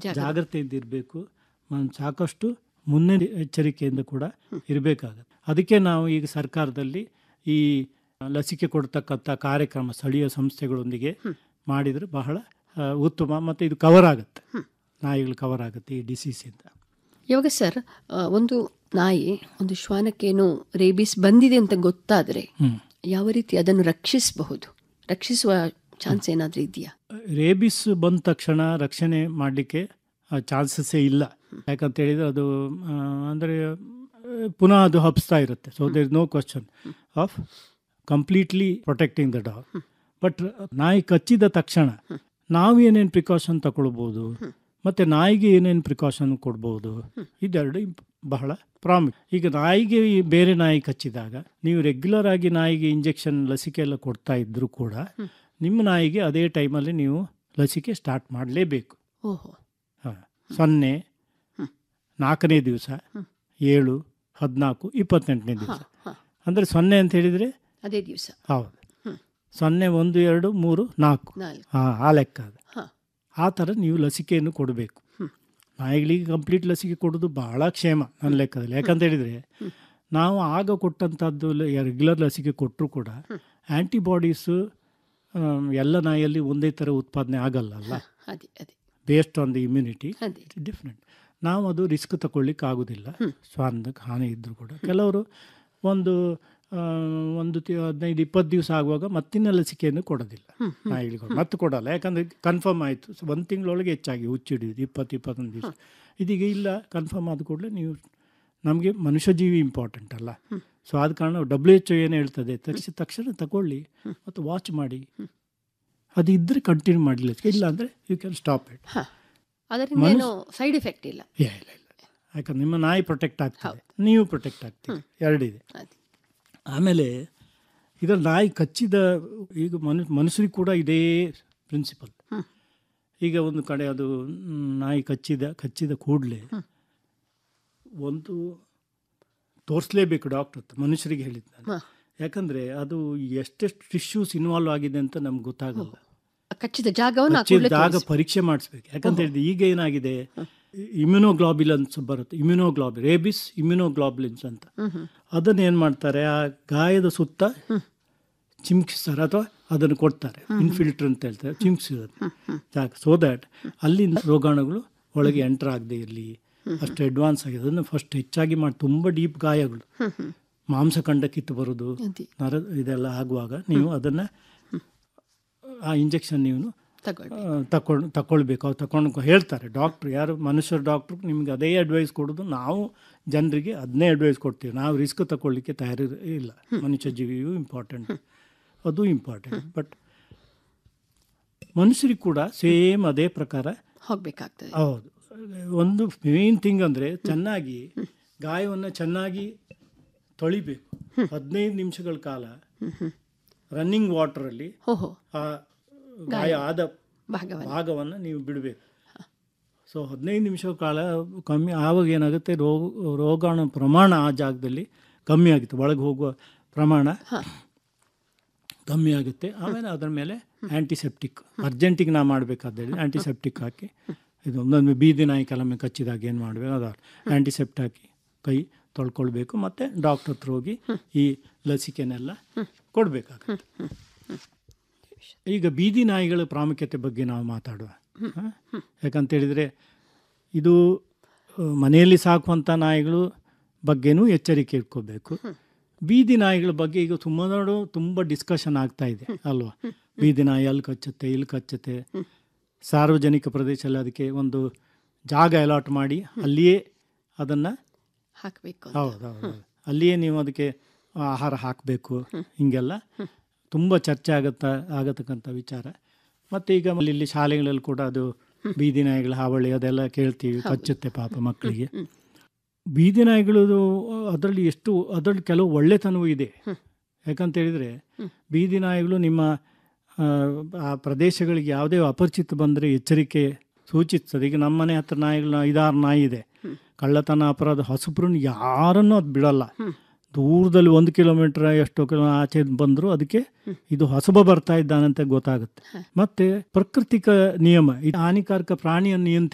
ಜಾಗ್ರತೆ. ಜಾಗ್ರತೆಯಿಂದ ಇರಬೇಕು ಸಾಕಷ್ಟು ಮುನ್ನೆ ಎಚ್ಚರಿಕೆಯಿಂದ ಕೂಡ ಇರಬೇಕಾಗತ್ತೆ ಅದಕ್ಕೆ ನಾವು ಈಗ ಸರ್ಕಾರದಲ್ಲಿ ಈ ಲಸಿಕೆ ಕೊಡ್ತಕ್ಕಂಥ ಕಾರ್ಯಕ್ರಮ ಸ್ಥಳೀಯ ಸಂಸ್ಥೆಗಳೊಂದಿಗೆ ಮಾಡಿದರೆ ಬಹಳ ಆ, ಉತ್ತಮ ಮತ್ತು ಇದು ಕವರ್ ಆಗುತ್ತೆ ನಾಯಿಗಳು ಕವರ್ ಆಗುತ್ತೆ ಈ ಡಿಸೀಸಿಂದ ಇವಾಗ ಸರ್ ಆ, ಒಂದು ನಾಯಿ ಒಂದು ಶ್ವಾನಕ್ಕೇನು ರೇಬಿಸ್ ಬಂದಿದೆ ಅಂತ ಗೊತ್ತಾದರೆ ಹ್ಮ್. ಯಾವ ರೀತಿ ಅದನ್ನು ರಕ್ಷಿಸಬಹುದು ರಕ್ಷಿಸುವ ಚಾನ್ಸ್ ಏನಾದರೂ ಇದೆಯಾ ರೇಬಿಸ್ ಬಂದ ತಕ್ಷಣ ರಕ್ಷಣೆ ಮಾಡಲಿಕ್ಕೆ ಚಾನ್ಸಸ್ಸೇ ಇಲ್ಲ ಯಾಕಂತ ಹೇಳಿದ್ರೆ ಅದು ಆ, ಅಂದರೆ ಆ, ಪುನಃ ಅದು ಹಬ್ಸ್ತಾ ಇರುತ್ತೆ so there no question of completely protecting the dog but ನಾಯಿ ಕಚ್ಚಿದ ತಕ್ಷಣ ನಾವು ಏನೇನು ಪ್ರಿಕಾಷನ್ ತಗೊಳ್ಬೋದು ಮತ್ತು ನಾಯಿಗೆ ಏನೇನು ಪ್ರಿಕಾಷನ್ ಕೊಡ್ಬೋದು ಇದೆರಡು ಇಂಪ್- ಬಹಳ ಪ್ರಾಮುಖ್ಯ ಈಗ ನಾಯಿಗೆ ಈ ಬೇರೆ ನಾಯಿ ಕಚ್ಚಿದಾಗ ನೀವು ರೆಗ್ಯುಲರ್ ಆಗಿ ನಾಯಿಗೆ ಇಂಜೆಕ್ಷನ್ ಲಸಿಕೆ ಎಲ್ಲ ಕೊಡ್ತಾ ಇದ್ದರೂ ಕೂಡ ನಿಮ್ಮ ನಾಯಿಗೆ ಅದೇ ಟೈಮಲ್ಲಿ ನೀವು ಲಸಿಕೆ ಸ್ಟಾರ್ಟ್ ಮಾಡಲೇಬೇಕು ಓಹೋ ಹಾಂ ಸೊನ್ನೆ ನಾಲ್ಕನೇ ದಿವಸ ಏಳು ಹದಿನಾಲ್ಕು ಇಪ್ಪತ್ತೆಂಟನೇ ದಿವಸ ಹಾ. ಅಂದರೆ ಸೊನ್ನೆ ಅಂತ ಹೇಳಿದರೆ ಅದೇ ದಿವಸ ಹೌದು ಸೊನ್ನೆ ಒಂದು ಎರಡು ಮೂರು ನಾಲ್ಕು ನಾಲ್ಕು ಹಾಂ ಆ ಲೆಕ್ಕ ಅದು ಹಾ ಆ ಥರ ನೀವು ಲಸಿಕೆಯನ್ನು ಕೊಡಬೇಕು ನಾಯಿಗಳಿಗೆ ಕಂಪ್ಲೀಟ್ ಲಸಿಕೆ ಕೊಡೋದು ಬಹಳ ಕ್ಷೇಮ ನನ್ನ ಲೆಕ್ಕದಲ್ಲಿ ಯಾಕಂತ ಹೇಳಿದರೆ ನಾವು ಆಗ ಕೊಟ್ಟಂಥದ್ದು ರೆಗ್ಯುಲರ್ ಲಸಿಕೆ ಕೊಟ್ಟರು ಕೂಡ ಆ್ಯಂಟಿಬಾಡೀಸು ಎಲ್ಲ ನಾಯಿಯಲ್ಲಿ ಒಂದೇ ಥರ ಉತ್ಪಾದನೆ ಆಗಲ್ಲಲ್ಲ ಅದೇ ಅದೇ ಬೇಸ್ಡ್ ಆನ್ ದಿ ಇಮ್ಯುನಿಟಿ ಅದೇ ಡಿಫ್ರೆಂಟ್ ನಾವು ಅದು ರಿಸ್ಕ್ ತಗೊಳ್ಳಿಕ್ಕೆ ಆಗೋದಿಲ್ಲ ಶ್ವಾನದ ಹಾನಿ ಇದ್ದರೂ ಕೂಡ ಕೆಲವರು ಒಂದು ಆ, ಒಂದು ತಿ- ಹದಿನೈದು ಇಪ್ಪತ್ತು ದಿವಸ ಆಗುವಾಗ ಮತ್ತಿನ್ನ ಲಸಿಕೆಯನ್ನು ಕೊಡೋದಿಲ್ಲ ನಾಯಿಗಳಿಗೆ ಮತ್ತೆ ಕೊಡಲ್ಲ ಯಾಕಂದರೆ ಕನ್ಫರ್ಮ್ ಆಯಿತು ಒಂದು ತಿಂಗಳೊಳಗೆ ಹೆಚ್ಚಾಗಿ ಹುಚ್ಚಿಡಿದು ಇಪ್ಪತ್ತು ಇಪ್ಪತ್ತೊಂದು ದಿವಸ ಇದೀಗ ಇಲ್ಲ ಕನ್ಫರ್ಮ್ ಆದ ಕೂಡಲೇ ನೀವು ನಮಗೆ ಮನುಷ್ಯ ಜೀವಿ ಇಂಪಾರ್ಟೆಂಟ್ ಅಲ್ಲ ಸೊ ಆದ ಕಾರಣ ಡಬ್ಲ್ಯೂ ಎಚ್ ಏನು ಹೇಳ್ತದೆ ತಕ್ಷಣ ತಕ್ಷಣ ತಗೊಳ್ಳಿ ಮತ್ತು ವಾಚ್ ಮಾಡಿ ಅದು ಇದ್ದರೆ ಕಂಟಿನ್ಯೂ ಮಾಡಲಿ ಇಲ್ಲ ಅಂದರೆ ಯು ಕ್ಯಾನ್ ಸ್ಟಾಪ್ ಇಟ್ ಹಾ ಅದರಿಂದ ಏನು ಸೈಡ್ ಎಫೆಕ್ಟ್ ಇಲ್ಲ ಇಲ್ಲ ಇಲ್ಲ ಇಲ್ಲ ಯಾಕಂದ್ರೆ ನಿಮ್ಮ ನಾಯಿ ಪ್ರೊಟೆಕ್ಟ್ ಆಗ್ತದೆ ನೀವು ಪ್ರೊಟೆಕ್ಟ್ ಆಗ್ತೀರಿ ಎರಡಿದೆ ಅದೇ ಆಮೇಲೆ ಇದರ ನಾಯಿ ಕಚ್ಚಿದ ಈಗ ಮನು ಮನುಷ್ಯರಿಗೆ ಕೂಡ ಇದೇ ಪ್ರಿನ್ಸಿಪಲ್ ಈಗ ಒಂದು ಕಡೆ ಅದು ಮ್, ನಾಯಿ ಕಚ್ಚಿದ ಕಚ್ಚಿದ ಕೂಡಲೇ ಒಂದು ತೋರಿಸ್ಲೇಬೇಕು ಡಾಕ್ಟರ್ ಹತ್ರ ಮನುಷ್ಯರಿಗೆ ಹೇಳಿದ್ದು ನಾನು ಹಾ. ಯಾಕಂದರೆ ಅದು ಎಷ್ಟೆಷ್ಟು ಟಿಶ್ಯೂಸ್ ಇನ್ವಾಲ್ವ್ ಆಗಿದೆ ಅಂತ ನಮ್ಗೆ ಗೊತ್ತಾಗಲ್ಲ ಆ ಕಚ್ಚಿದ ಜಾಗವನ್ನು ಆ ಕಚ್ಚಿದ ಕೂಡ್ಲೇ ಜಾಗ ತೋರಿಸಿ. ಪರೀಕ್ಷೆ ಮಾಡಿಸ್ಬೇಕು ಯಾಕಂತ ಹೇಳಿದ್ರೆ ಈಗ ಏನಾಗಿದೆ ಇಮ್ಯುನೋಗ್ಲಾಬಿಲನ್ಸ್ ಬರುತ್ತೆ ಇಮ್ಯುನೋಗ್ಲಾಬ್ ರೇಬಿಸ್ ಇಮ್ಯುನೋಗ್ಲಾಬ್ಲಿನ್ಸ್ ಅಂತ ಅದನ್ನ ಏನು ಮಾಡ್ತಾರೆ ಆ ಗಾಯದ ಸುತ್ತ ಚಿಮ್ಕಿಸ್ತಾರೆ ಅಥವಾ ಅದನ್ನು ಕೊಡ್ತಾರೆ ಇನ್ಫಿಲ್ಟರ್ ಅಂತ ಹೇಳ್ತಾರೆ ಚಿಮ್ಕಿಸೋದು ಜಾಗ ಸೊ ದ್ಯಾಟ್ ಅಲ್ಲಿಂದ ರೋಗಾಣುಗಳು ಒಳಗೆ ಎಂಟರ್ ಆಗದೆ ಇರಲಿ ಅಷ್ಟು ಅಡ್ವಾನ್ಸ್ ಆಗಿದೆ ಅದನ್ನು ಫಸ್ಟ್ ಹೆಚ್ಚಾಗಿ ಮಾಡಿ ತುಂಬ ಡೀಪ್ ಗಾಯಗಳು ಮಾಂಸಖಂಡ ಕಿತ್ತು ಬರೋದು ಅದೇ ನರ ಇದೆಲ್ಲ ಆಗುವಾಗ ನೀವು ಅದನ್ನು ಆ ಇಂಜೆಕ್ಷನ್ ನೀವು ತಗೊಳ್ಳಿ ತಕೊಂಡು ತಗೊಳ್ಬೇಕು ಅವ್ರು ತಕೊಂಡು ಹೇಳ್ತಾರೆ ಡಾಕ್ಟ್ರು ಯಾರು ಮನುಷ್ಯರು ಡಾಕ್ಟ್ರು ನಿಮ್ಗೆ ಅದೇ ಅಡ್ವೈಸ್ ಕೊಡೋದು ನಾವು ಜನರಿಗೆ ಅದನ್ನೇ ಅಡ್ವೈಸ್ ಕೊಡ್ತೀವಿ ನಾವು ರಿಸ್ಕ್ ತಗೊಳ್ಳಿಕ್ಕೆ ತಯಾರಿ ಇಲ್ಲ ಮನುಷ್ಯ ಜೀವಿಯು ಇಂಪಾರ್ಟೆಂಟ್ ಅದು ಇಂಪಾರ್ಟೆಂಟ್ ಬಟ್ ಮನುಷ್ಯರಿಗೆ ಕೂಡ ಸೇಮ್ ಅದೇ ಪ್ರಕಾರ ಹೋಗ್ಬೇಕಾಗ್ತದೆ ಹೌದು ಒಂದು ಮೇನ್ ಥಿಂಗ್ ಅಂದರೆ ಚೆನ್ನಾಗಿ ಗಾಯವನ್ನು ಚೆನ್ನಾಗಿ ತೊಳಿಬೇಕು ಹದಿನೈದು ನಿಮಿಷಗಳ ಕಾಲ ರನ್ನಿಂಗ್ ವಾಟರಲ್ಲಿ ಓಹೋ ಆ ಗಾಯ ಆದ ಭಾಗವನ್ನು ಭಾಗವನ್ನು ನೀವು ಬಿಡಬೇಕು ಸೊ ಹದಿನೈದು ನಿಮಿಷ ಕಾಲ ಕಮ್ಮಿ ಆವಾಗ ಏನಾಗುತ್ತೆ ರೋಗ ರೋಗಾಣು ಪ್ರಮಾಣ ಆ ಜಾಗದಲ್ಲಿ ಕಮ್ಮಿ ಆಗುತ್ತೆ ಒಳಗೆ ಹೋಗುವ ಪ್ರಮಾಣ ಹಾ. ಕಮ್ಮಿ ಆಗುತ್ತೆ ಆಮೇಲೆ ಅದರ ಮೇಲೆ ಆ್ಯಂಟಿಸೆಪ್ಟಿಕ್ ಅರ್ಜೆಂಟಿಗೆ ನಾ ಮಾಡಬೇಕಾದ್ರೆ ಆ್ಯಂಟಿಸೆಪ್ಟಿಕ್ ಹಾಕಿ ಇದು ಒಂದೊಂದು ಬೀದಿ ನಾಯಿ ಕೆಲವೊಮ್ಮೆ ಕಚ್ಚಿದಾಗ ಏನು ಮಾಡಬೇಕು ಅದು ಆ್ಯಂಟಿಸೆಪ್ಟ್ ಹಾಕಿ ಕೈ ತೊಳ್ಕೊಳ್ಬೇಕು ಮತ್ತು ಡಾಕ್ಟರ್ ಹತ್ರ ಹೋಗಿ ಈ ಲಸಿಕೆನೆಲ್ಲ ಕೊಡಬೇಕಾಗುತ್ತೆ ಈಗ ಬೀದಿ ನಾಯಿಗಳ ಪ್ರಾಮುಖ್ಯತೆ ಬಗ್ಗೆ ನಾವು ಮಾತಾಡುವ ಹ? ಯಾಕಂತ ಹೇಳಿದರೆ ಇದು ಆ, ಮನೆಯಲ್ಲಿ ಸಾಕುವಂಥ ನಾಯಿಗಳು ಬಗ್ಗೆನೂ ಎಚ್ಚರಿಕೆ ಇಟ್ಕೋಬೇಕು ಬೀದಿ ನಾಯಿಗಳ ಬಗ್ಗೆ ಈಗ ತುಂಬ ನೋಡು ತುಂಬ ಡಿಸ್ಕಷನ್ ಆಗ್ತಾ ಇದೆ ಅಲ್ವಾ ಬೀದಿ ನಾಯಿ ಅಲ್ಲಿ ಕಚ್ಚುತ್ತೆ ಇಲ್ಲಿ ಕಚ್ಚುತ್ತೆ ಸಾರ್ವಜನಿಕ ಪ್ರದೇಶದಲ್ಲಿ ಅದಕ್ಕೆ ಒಂದು ಜಾಗ ಅಲಾಟ್ ಮಾಡಿ ಅಲ್ಲಿಯೇ ಅದನ್ನು ಹಾಕಬೇಕು ಹೌದು ಹೌದು ಹೌದು. ಅಲ್ಲಿಯೇ ನೀವು ಅದಕ್ಕೆ ಆಹಾರ ಹಾಕಬೇಕು ಹಿಂಗೆಲ್ಲ ತುಂಬ ಚರ್ಚೆ ಆಗತ್ತ ಆಗತಕ್ಕಂಥ ವಿಚಾರ ಮತ್ತು ಈಗ ಇಲ್ಲಿ ಶಾಲೆಗಳಲ್ಲಿ ಕೂಡ ಅದು ಬೀದಿ ನಾಯಿಗಳ ಹಾವಳಿ ಅದೆಲ್ಲ ಕೇಳ್ತೀವಿ ಕಚ್ಚುತ್ತೆ ಪಾಪ ಮಕ್ಕಳಿಗೆ ಬೀದಿ ನಾಯಿಗಳು ಅದರಲ್ಲಿ ಎಷ್ಟು ಅದರಲ್ಲಿ ಕೆಲವು ಒಳ್ಳೆತನವೂ ಇದೆ ಯಾಕಂತ ಹೇಳಿದರೆ ಬೀದಿ ನಾಯಿಗಳು ನಿಮ್ಮ ಆ, ಆ ಪ್ರದೇಶಗಳಿಗೆ ಯಾವುದೇ ಅಪರಿಚಿತ ಬಂದರೆ ಎಚ್ಚರಿಕೆ ಸೂಚಿಸ್ತದೆ ಈಗ ನಮ್ಮ ಮನೆ ಹತ್ರ ನಾಯಿಗಳು ಐದಾರು ನಾಯಿ ಇದೆ ಕಳ್ಳತನ ಅಪರಾಧ ಹೊಸಬ್ರನ್ನ ಯಾರನ್ನೂ ಅದು ಬಿಡಲ್ಲ ದೂರದಲ್ಲಿ ಒಂದು ಕಿಲೋಮೀಟರ್ ಎಷ್ಟೋ ಕಿಲೋ ಆಚೆ ಬಂದರೂ ಅದಕ್ಕೆ ಇದು ಹೊಸಬ ಬರ್ತಾ ಇದ್ದಾನಂತ ಗೊತ್ತಾಗುತ್ತೆ ಮತ್ತೆ ಪ್ರಾಕೃತಿಕ ನಿಯಮ ಇದು ಹಾನಿಕಾರಕ ಪ್ರಾಣಿಯನ್ನು ನಿಯಂತ್ರಿಸ